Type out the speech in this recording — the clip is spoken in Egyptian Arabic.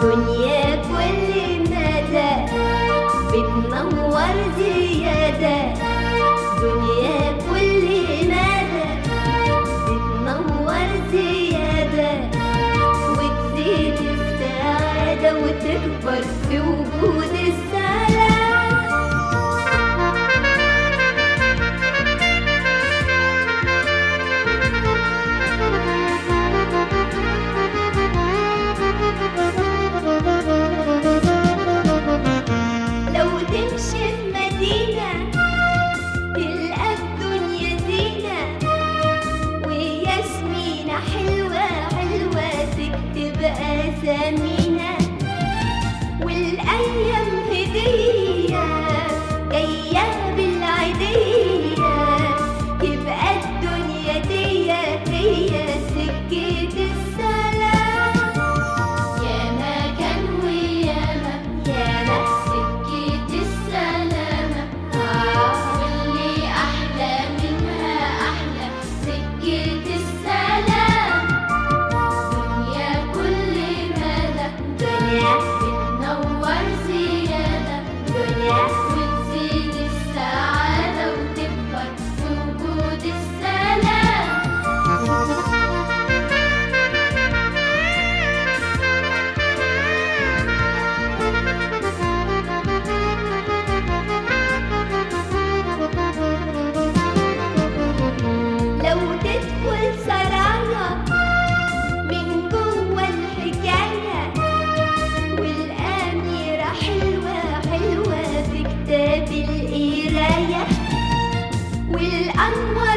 دنيا كل مدى بتنور زيادة دنيا كل مدى بتنور زيادة وتزيد السعادة وتكبر في وجود السلام لو تمشي في مدينة تلقى الدنيا زينة وياسمينة حلوة حلوة تكتب أسامينا والأيام هدية جاية بالعيدية تبقى الدنيا دي هي سكة السلام ياما كان وياما ياما سكة السلامة آه واللي أحلى منها أحلى سكة السلام دنيا كل مدى دنيا بتنور زيادة دنيا وتزيد السعادة وتكبر في وجود السلام لو تدخل سرايا من جوه الحكاية والأميرة حلوة حلوة في كتاب القراية والأنوار